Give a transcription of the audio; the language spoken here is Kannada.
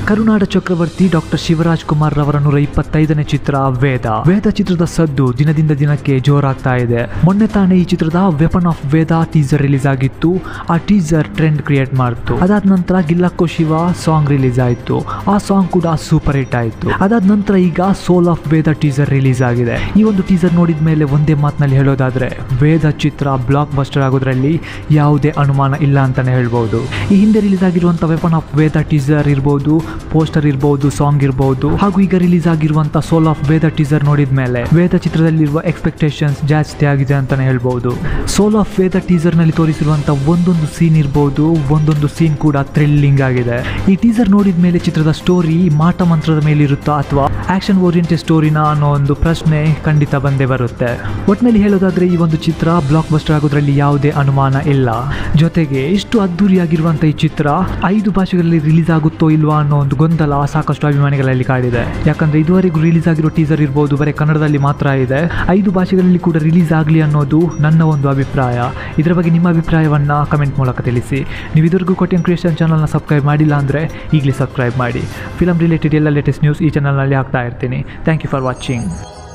ಕರುನಾಡ ಚಕ್ರವರ್ತಿ ಡಾಕ್ಟರ್ ಶಿವರಾಜ್ ಕುಮಾರ್ ರವರ ನೂರ ಇಪ್ಪತ್ತೈದನೇ ಚಿತ್ರ ವೇದ ವೇದ ಚಿತ್ರದ ಸದ್ದು ದಿನದಿಂದ ದಿನಕ್ಕೆ ಜೋರಾಗ್ತಾ ಇದೆ ಮೊನ್ನೆ ತಾನೇ ಈ ಚಿತ್ರದ weapon of Veda teaser release ಆಗಿತ್ತು ಆ ಟೀಸರ್ ಟ್ರೆಂಡ್ ಕ್ರಿಯೇಟ್ ಮಾಡ್ತು ಅದಾದ ನಂತರ ಗಿಲ್ಲಕ್ಕೋ ಶಿವ ಸಾಂಗ್ ರಿಲೀಸ್ ಆಯಿತು ಆ ಸಾಂಗ್ ಕೂಡ ಸೂಪರ್ ಹಿಟ್ ಆಯಿತು ಅದಾದ ನಂತರ ಈಗ soul of Veda teaser release ಆಗಿದೆ ಈ ಒಂದು ಟೀಸರ್ ನೋಡಿದ ಮೇಲೆ ಒಂದೇ ಮಾತಿನಲ್ಲಿ ಹೇಳೋದಾದ್ರೆ ವೇದ ಚಿತ್ರ ಬ್ಲಾಕ್ ಬಸ್ಟರ್ ಆಗೋದ್ರಲ್ಲಿ ಯಾವುದೇ ಅನುಮಾನ ಇಲ್ಲ ಅಂತಾನೆ ಹೇಳ್ಬೋದು ಈ ಹಿಂದೆ ರಿಲೀಸ್ ಆಗಿರುವಂಥ ವೆಪನ್ ಆಫ್ ವೇದ ಟೀಸರ್ ಇರ್ಬೋದು ಪೋಸ್ಟರ್ ಇರ್ಬೋದು ಸಾಂಗ್ ಇರ್ಬೋದು ಹಾಗೂ ಈಗ ರಿಲೀಸ್ ಆಗಿರುವಂಥ ಸೋಲ್ ಆಫ್ ವೇದ ಟೀಸರ್ ನೋಡಿದ ಮೇಲೆ ವೇದ ಚಿತ್ರದಲ್ಲಿರುವ ಎಕ್ಸ್ಪೆಕ್ಟೇಷನ್ಸ್ ಜಾಸ್ತಿ ಆಗಿದೆ ಅಂತಾನೆ ಹೇಳ್ಬೋದು ಸೋಲ್ ಆಫ್ ವೇದ ಟೀಸರ್ ನಲ್ಲಿ ತೋರಿಸಿರುವಂಥ ಒಂದೊಂದು ಸೀನ್ ಇರ್ಬೋದು ಒಂದೊಂದು ಸೀನ್ ಕೂಡ ಥ್ರಿಲ್ಲಿಂಗ್ ಆಗಿದೆ ಈ ಟೀಸರ್ ನೋಡಿದ ಮೇಲೆ ಚಿತ್ರದ ಸ್ಟೋರಿ ಮಾಟ ಮಂತ್ರದ ಮೇಲೆ ಇರುತ್ತಾ ಅಥವಾ ಆಕ್ಷನ್ ಓರಿಯೆಂಟೆಡ್ ಸ್ಟೋರಿನ ಅನ್ನೋ ಒಂದು ಪ್ರಶ್ನೆ ಖಂಡಿತ ಬಂದೇ ಬರುತ್ತೆ ಒಟ್ಟಿನಲ್ಲಿ ಹೇಳೋದಾದ್ರೆ ಈ ಒಂದು ಚಿತ್ರ ಬ್ಲಾಕ್ ಬಸ್ಟರ್ ಆಗೋದ್ರಲ್ಲಿ ಯಾವುದೇ ಅನುಮಾನ ಇಲ್ಲ ಜೊತೆಗೆ ಇಷ್ಟು ಅದ್ದೂರಿಯಾಗಿರುವಂಥ ಈ ಚಿತ್ರ ಐದು ಭಾಷೆಗಳಲ್ಲಿ ರಿಲೀಸ್ ಆಗುತ್ತೋ ಇಲ್ವಾ ಅನ್ನೋ ಒಂದು ಗೊಂದಲ ಸಾಕಷ್ಟು ಅಭಿಮಾನಿಗಳಲ್ಲಿ ಕಾಡಿದೆ ಯಾಕಂದ್ರೆ ಇದುವರೆಗೂ ರಿಲೀಸ್ ಆಗಿರೋ ಟೀಸರ್ ಇರ್ಬೋದು ಬರೀ ಕನ್ನಡದಲ್ಲಿ ಮಾತ್ರ ಇದೆ ಐದು ಭಾಷೆಗಳಲ್ಲಿ ಕೂಡ ರಿಲೀಸ್ ಆಗಲಿ ಅನ್ನೋದು ನನ್ನ ಒಂದು ಅಭಿಪ್ರಾಯ ಇದರ ಬಗ್ಗೆ ನಿಮ್ಮ ಅಭಿಪ್ರಾಯವನ್ನ ಕಮೆಂಟ್ ಮೂಲಕ ತಿಳಿಸಿ ನೀವು ಇದುವರೆಗೂ ಕೊಟ್ಟಿಯನ್ ಕ್ರಿಯೇಷನ್ ಚಾನಲ್ನ ಸಬ್ಸ್ಕ್ರೈಬ್ ಮಾಡಿಲ್ಲ ಅಂದರೆ ಈಗಲೇ ಸಬ್ಸ್ಕ್ರೈಬ್ ಮಾಡಿ ಫಿಲಮ್ ರಿಲೇಟೆಡ್ ಎಲ್ಲ ಲೇಟೆಸ್ಟ್ ನ್ಯೂಸ್ ಈ ಚಾನಲ್ನಲ್ಲಿ ಹಾಕ್ತಾ ಇರ್ತೀನಿ ಥ್ಯಾಂಕ್ ಯು ಫಾರ್ ವಾಚಿಂಗ್